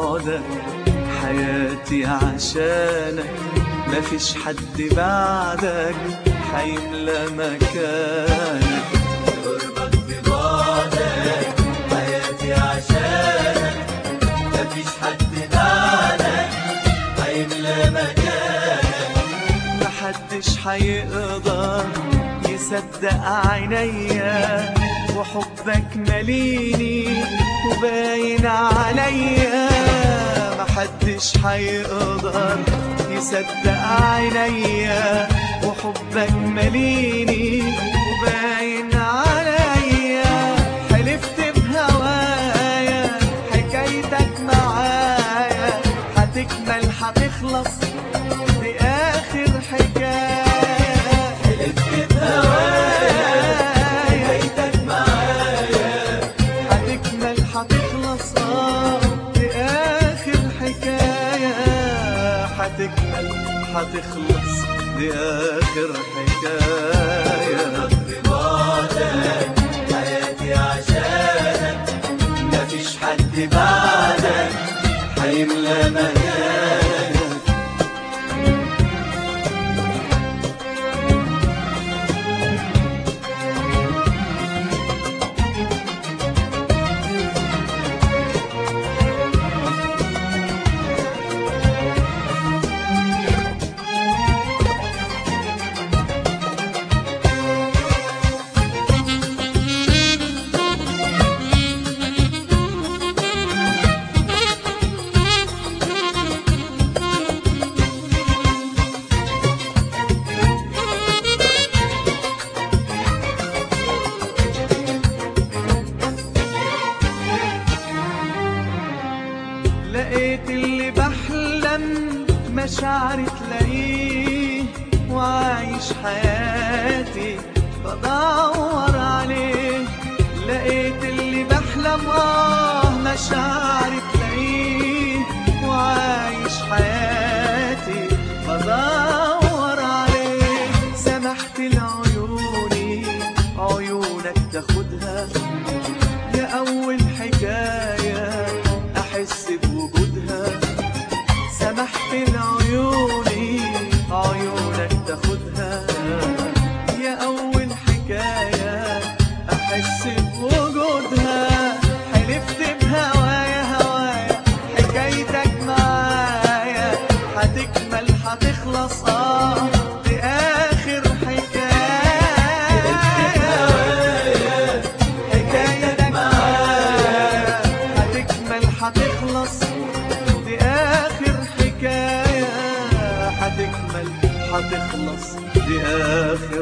بعدك حياتي عشانك مفيش حد بعدك حيملى مكانك قربك في بعدك حياتي عشانك مفيش حد بعدك هيملى مكانك محدش حيقدر يصدق عينيا وحبك مليني وباين عليا محدش حيقدر يصدق عينيا وحبك مليني وباين عليا حلفت بهوايا حكايتك معايا هتكمل هتخلص دي آخر حكاية حلفت بهوايا حكايتك معايا هتكمل هتخلص اه دي آخر حكاية هتكمل هتخلص دي آخر حكاية في بعدك حياتي عشانك مفيش حد بعدك هيملى مكانك لقيت اللي بحلم مشاعري تلاقيه وعايش حياتي بدور عليه لقيت اللي بحلم اه مشاعري تلاقيه وعايش حياتي بدور عليه سمحت لعيوني عيونك تاخدها يا أول حكاية أحس بوجودها سمحت لعيوني عيونك تاخدها يا أول حكاية أحس بوجودها حلفت بهوايا هوايا حكايتك معايا هتكمل هتخلص اه دي آخر حكاية حكايتك معايا هتكمل هتخلص دي آخر حكاية هتكمل هتخلص دي آخر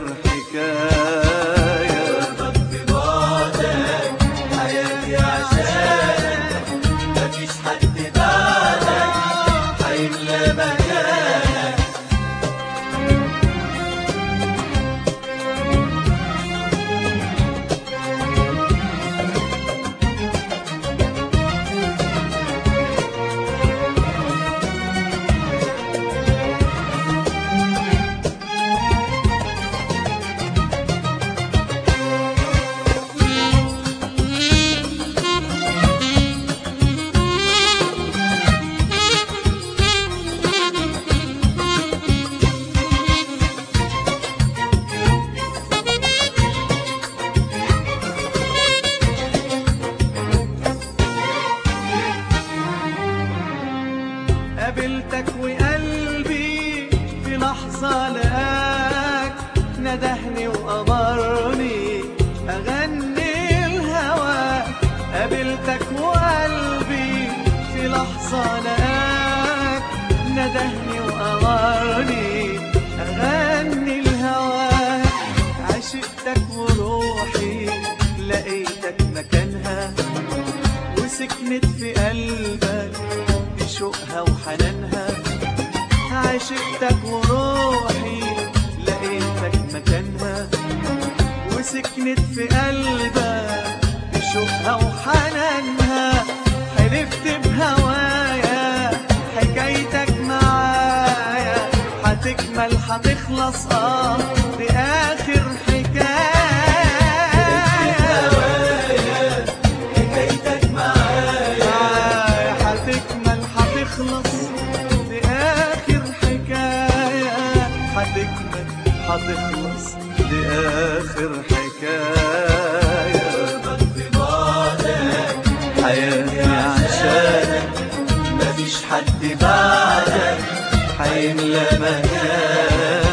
حكاية قربك في بعدك حياتي عشانك مفيش حد بعدك هيملى مكانك قابلتك وقلبي في لحظة لقاك ندهني وأمرني أغني الهوى قابلتك وقلبي في لحظة لقاك ندهني وأمرني أغني الهوى عشقتك وروحي لقيتك مكانها وسكنت في قلبك بشوقها وحنانها عشقتك وروحي لقيتك مكانها وسكنت في قلبك بشوقها وحنانها حلفت بهوايا حكايتك معايا هتكمل هتخلص اه دي آخر حكاية حكايتك معايا معايا هتكمل هتكمل هتخلص دي آخر حكاية قربك في بعدك حياتي عشانك مفيش حد بعدك هيملى مكانك